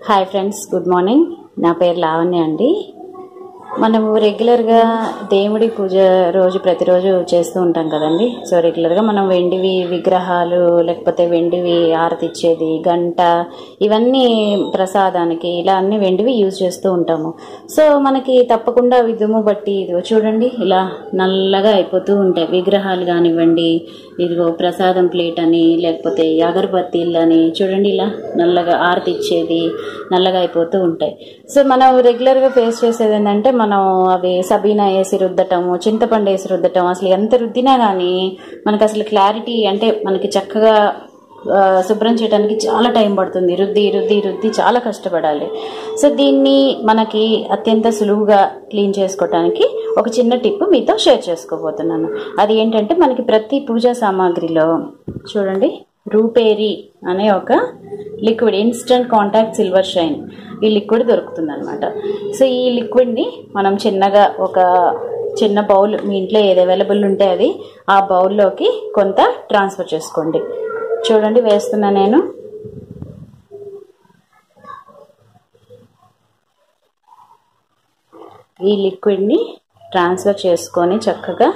Hi friends good morning నా పేరు లావణ్య అండి మనము రెగ్యులర్గా దేవుడి పూజ రోజు ప్రతిరోజు చేస్తూ ఉంటాం కదండి సో రెగ్యులర్గా మనం వెండివి విగ్రహాలు లేకపోతే వెండివి ఆరతి ఇచ్చేది గంట ఇవన్నీ ప్రసాదానికి ఇలా అన్ని వెండివి యూజ్ చేస్తూ ఉంటాము సో మనకి తప్పకుండా అవి దుమ్ము బట్టి ఇదిగో చూడండి ఇలా నల్లగా అయిపోతూ ఉంటాయి విగ్రహాలు కానివ్వండి ఇదిగో ప్రసాదం ప్లేట్ అని లేకపోతే అగరబత్తీలు అని చూడండి ఇలా నల్లగా ఆరతి ఇచ్చేది నల్లగా అయిపోతూ ఉంటాయి సో మనం రెగ్యులర్గా ఫేస్ చేసేది ఏంటంటే మనం అవి సబీనా వేసి రుద్దటము చింతపండు వేసి రుద్దటం అసలు ఎంత రుద్దినా కానీ మనకు అసలు క్లారిటీ అంటే మనకి చక్కగా ఆ, శుభ్రం చేయడానికి చాలా టైం పడుతుంది రుద్ది రుద్ది రుద్ది చాలా కష్టపడాలి సో దీన్ని మనకి అత్యంత సులువుగా క్లీన్ చేసుకోవటానికి ఒక చిన్న టిప్ మీతో షేర్ చేసుకోబోతున్నాను అది ఏంటంటే మనకి ప్రతి పూజా సామాగ్రిలో చూడండి రూపేరీ అనే ఒక liquid instant contact silver shine ఈ లిక్విడ్ దొరుకుతుంది అనమాట సో ఈ లిక్విడ్ని మనం చిన్నగా ఒక చిన్న బౌల్ మీ ఇంట్లో ఏది అవైలబుల్ ఉంటే అది ఆ బౌల్లోకి కొంత ట్రాన్స్ఫర్ చేసుకోండి చూడండి వేస్తున్నా నేను ఈ లిక్విడ్ని ట్రాన్స్ఫర్ చేసుకొని చక్కగా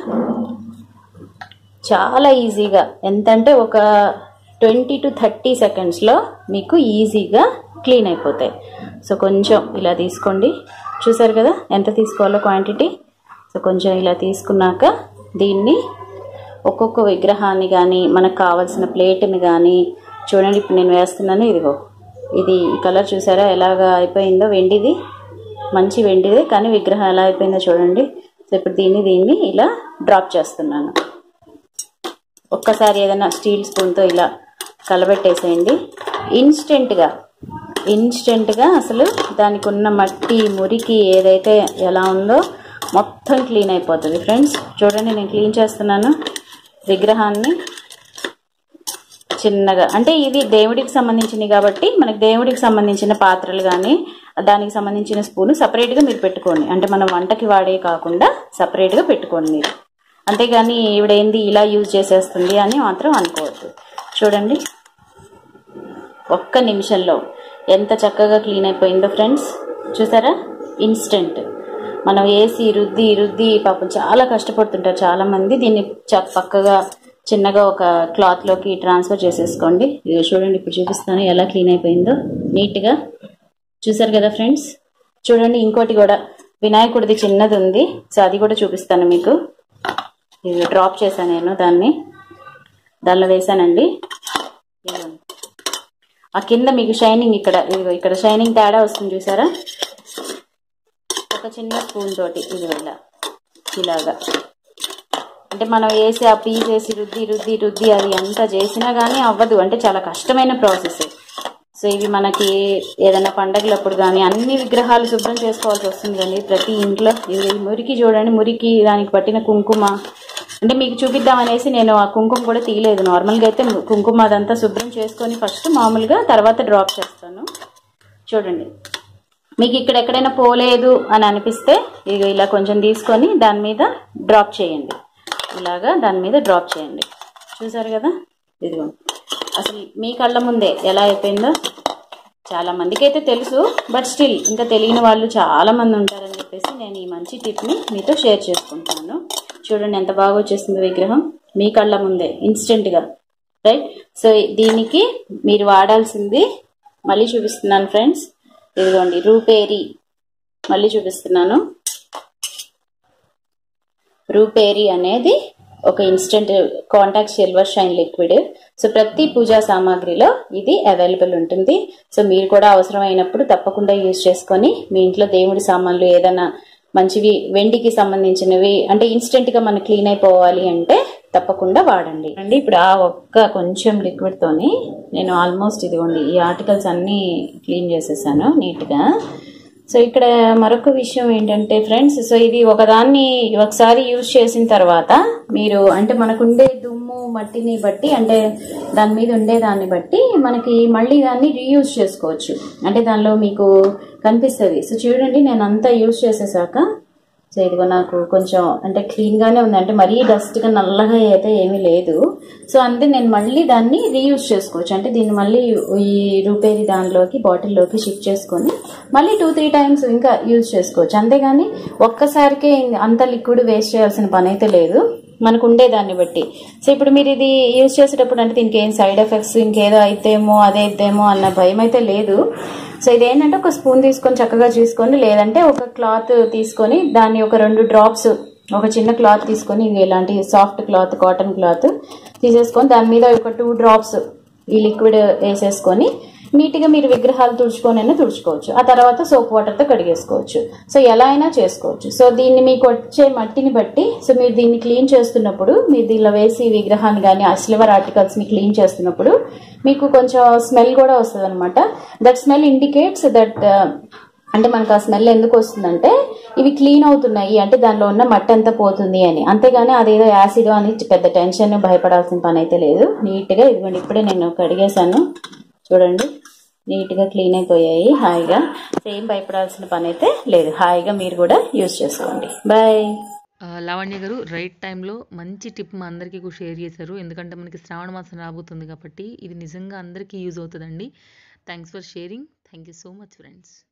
చాలా ఈజీగా ఎంతంటే ఒక ట్వంటీ టు థర్టీ సెకండ్స్లో మీకు ఈజీగా క్లీన్ అయిపోతాయి సో కొంచెం ఇలా తీసుకోండి చూసారు కదా ఎంత తీసుకోవాలో క్వాంటిటీ సో కొంచెం ఇలా తీసుకున్నాక దీన్ని ఒక్కొక్క విగ్రహాన్ని కానీ మనకు కావాల్సిన ప్లేట్ని కానీ చూడండి ఇప్పుడు నేను వేస్తున్నాను ఇదిగో ఇది ఈ కలర్ చూసారా ఎలాగా అయిపోయిందో వెండిది మంచి వెండిది కానీ విగ్రహం ఎలా అయిపోయిందో చూడండి సో ఇప్పుడు దీన్ని దీన్ని ఇలా డ్రాప్ చేస్తున్నాను ఒక్కసారి ఏదైనా స్టీల్ స్పూన్తో ఇలా కలబెట్టేసేయండి ఇన్స్టెంట్గా ఇన్స్టెంట్గా అసలు దానికి ఉన్న మట్టి మురికి ఏదైతే ఎలా ఉందో మొత్తం క్లీన్ అయిపోతుంది ఫ్రెండ్స్ చూడండి నేను క్లీన్ చేస్తున్నాను విగ్రహాన్ని చిన్నగా అంటే ఇది దేవుడికి సంబంధించినవి కాబట్టి మనకి దేవుడికి సంబంధించిన పాత్రలు కానీ దానికి సంబంధించిన స్పూన్ సపరేట్గా మీరు పెట్టుకోండి అంటే మనం వంటకి వాడే కాకుండా సపరేట్గా పెట్టుకోండి మీరు అంతేగాని ఈవిడేంది ఇలా యూజ్ చేసేస్తుంది అని మాత్రం అనుకోవద్దు చూడండి ఒక్క నిమిషంలో ఎంత చక్కగా క్లీన్ అయిపోయిందో ఫ్రెండ్స్ చూసారా ఇన్స్టెంట్ మనం వేసి రుద్ది రుద్ది పాపం చాలా కష్టపడుతుంటారు చాలామంది దీన్ని చ పక్కగా చిన్నగా ఒక క్లాత్లోకి ట్రాన్స్ఫర్ చేసేసుకోండి ఇది చూడండి ఇప్పుడు చూపిస్తాను ఎలా క్లీన్ అయిపోయిందో నీట్గా చూసారు కదా ఫ్రెండ్స్ చూడండి ఇంకోటి కూడా వినాయకుడిది చిన్నది ఉంది సో అది కూడా చూపిస్తాను మీకు ఇది డ్రాప్ చేశాను నేను దాన్ని దానిలో వేసానండి ఇదిగోండి. ఆ కింద మీకు షైనింగ్ ఇక్కడ ఇదిగో ఇక్కడ షైనింగ్ తేడా వస్తుంది చూసారా ఒక చిన్న స్పూన్ తోటి ఇది ఇలా ఇలాగా అంటే మనం వేసి ఆ పీస్ వేసి రుద్ది రుద్ది రుద్ది అది అంతా చేసినా కానీ అవ్వదు అంటే చాలా కష్టమైన ప్రాసెస్ సో ఇవి మనకి ఏదైనా పండగలప్పుడు కానీ అన్ని విగ్రహాలు శుభ్రం చేసుకోవాల్సి వస్తుంది కానీ ప్రతి ఇంట్లో ఇది మురికి చూడండి మురికి దానికి పట్టిన కుంకుమ అంటే మీకు చూపిద్దాం అనేసి నేను ఆ కుంకుమ కూడా తీయలేదు నార్మల్గా అయితే కుంకుమ అదంతా శుభ్రం చేసుకొని ఫస్ట్ మామూలుగా తర్వాత డ్రాప్ చేస్తాను చూడండి మీకు ఇక్కడ ఎక్కడైనా పోలేదు అని అనిపిస్తే ఇక ఇలా కొంచెం తీసుకొని దాని మీద డ్రాప్ చేయండి ఇలాగా దాని మీద డ్రాప్ చేయండి చూసారు కదా ఇదిగోండి అసలు మీ కళ్ళ ముందే ఎలా అయిపోయిందో చాలా మందికి అయితే తెలుసు బట్ స్టిల్ ఇంకా తెలియని వాళ్ళు చాలా మంది ఉంటారని చెప్పేసి నేను ఈ మంచి టిప్ని మీతో షేర్ చేసుకుంటున్నాను చూడండి ఎంత బాగా వచ్చేసింది విగ్రహం మీ కళ్ళ ముందే ఇన్స్టెంట్గా రైట్ సో దీనికి మీరు వాడాల్సింది మళ్ళీ చూపిస్తున్నాను ఫ్రెండ్స్ ఇదిగోండి రూపేరీ మళ్ళీ చూపిస్తున్నాను రూపేరీ అనేది ఒక instant contact silver shine liquid so ప్రతి పూజా సామాగ్రిలో ఇది అవైలబుల్ ఉంటుంది సో మీరు కూడా అవసరమైనప్పుడు తప్పకుండా యూజ్ చేసుకొని మీ ఇంట్లో దేవుడి సామాన్లు ఏదైనా మంచివి వెండికి సంబంధించినవి అంటే ఇన్స్టెంట్ గా మనకి క్లీన్ అయిపోవాలి అంటే తప్పకుండా వాడండి అండి ఇప్పుడు ఆ ఒక్క కొంచెం లిక్విడ్ తోని నేను ఆల్మోస్ట్ ఇదిగోండి ఈ ఆర్టికల్స్ అన్ని క్లీన్ చేసేసాను నీట్ గా సో ఇక్కడ మరొక విషయం ఏంటంటే ఫ్రెండ్స్ సో ఇది ఒకదాన్ని ఒకసారి యూజ్ చేసిన తర్వాత మీరు అంటే మనకుండే దుమ్ము మట్టిని బట్టి అంటే దాని మీద ఉండే దాన్ని బట్టి మనకి మళ్ళీ దాన్ని రీయూజ్ చేసుకోవచ్చు అంటే దానిలో మీకు కనిపిస్తుంది సో చూడండి నేను అంతా యూజ్ చేసేసాక సో సో ఇదిగో నాకు కొంచెం అంటే క్లీన్గానే ఉంది అంటే మరీ డస్ట్గా నల్లగా అయితే ఏమీ లేదు సో అంటే నేను మళ్ళీ దాన్ని రీయూజ్ చేసుకోవచ్చు అంటే దీన్ని మళ్ళీ ఈ రూపేరి దానిలోకి బాటిల్లోకి షిఫ్ట్ చేసుకొని మళ్ళీ టూ త్రీ టైమ్స్ ఇంకా యూజ్ చేసుకోవచ్చు అంతేగాని ఒక్కసారికే అంత లిక్విడ్ వేస్ట్ చేయాల్సిన పని అయితే లేదు మనకు ఉండేదాన్ని బట్టి సో ఇప్పుడు మీరు ఇది యూజ్ చేసేటప్పుడు అంటే దీనికి ఏం సైడ్ ఎఫెక్ట్స్ ఇంకేదో అయితేమో అదే అయితేమో అన్న భయం అయితే లేదు సో ఇదేంటంటే ఒక స్పూన్ తీసుకొని చక్కగా చూసుకొని లేదంటే ఒక క్లాత్ తీసుకొని దాన్ని ఒక రెండు డ్రాప్స్ ఒక చిన్న క్లాత్ తీసుకొని ఇంక ఇలాంటి సాఫ్ట్ క్లాత్ కాటన్ క్లాత్ తీసేసుకొని దాని మీద ఒక టూ డ్రాప్స్ ఈ లిక్విడ్ వేసేసుకొని నీట్గా మీరు విగ్రహాలు తుడుచుకొని అయినా తుడుచుకోవచ్చు ఆ తర్వాత సోప్ వాటర్తో కడిగేసుకోవచ్చు సో ఎలా అయినా చేసుకోవచ్చు సో దీన్ని మీకు వచ్చే మట్టిని బట్టి సో మీరు దీన్ని క్లీన్ చేస్తున్నప్పుడు మీరు దీనిలో వేసి విగ్రహాన్ని కానీ ఆ సిల్వర్ ఆర్టికల్స్ని క్లీన్ చేస్తున్నప్పుడు మీకు కొంచెం స్మెల్ కూడా వస్తుంది అనమాట దట్ స్మెల్ ఇండికేట్స్ దట్ అంటే మనకు ఆ స్మెల్ ఎందుకు వస్తుందంటే ఇవి క్లీన్ అవుతున్నాయి అంటే దానిలో ఉన్న మట్టి అంతా పోతుంది అని అంతేగాని అదేదో యాసిడ్ అని పెద్ద టెన్షన్ భయపడాల్సిన పని అయితే లేదు నీట్గా ఇదిగోండి ఇప్పుడే నేను కడిగేశాను చూడండి నీట్గా క్లీన్ అయిపోయాయి హాయిగా సేమ్ భయపడాల్సిన పని అయితే లేదు హాయిగా మీరు కూడా యూజ్ చేసుకోండి బాయ్ ఆ, లావణ్య గారు రైట్ టైంలో మంచి టిప్ మా అందరికీ కూడా షేర్ చేశారు ఎందుకంటే మనకి శ్రావణ మాసం రాబోతుంది కాబట్టి ఇది నిజంగా అందరికీ యూజ్ అవుతుందండి thanks for sharing thank you so much friends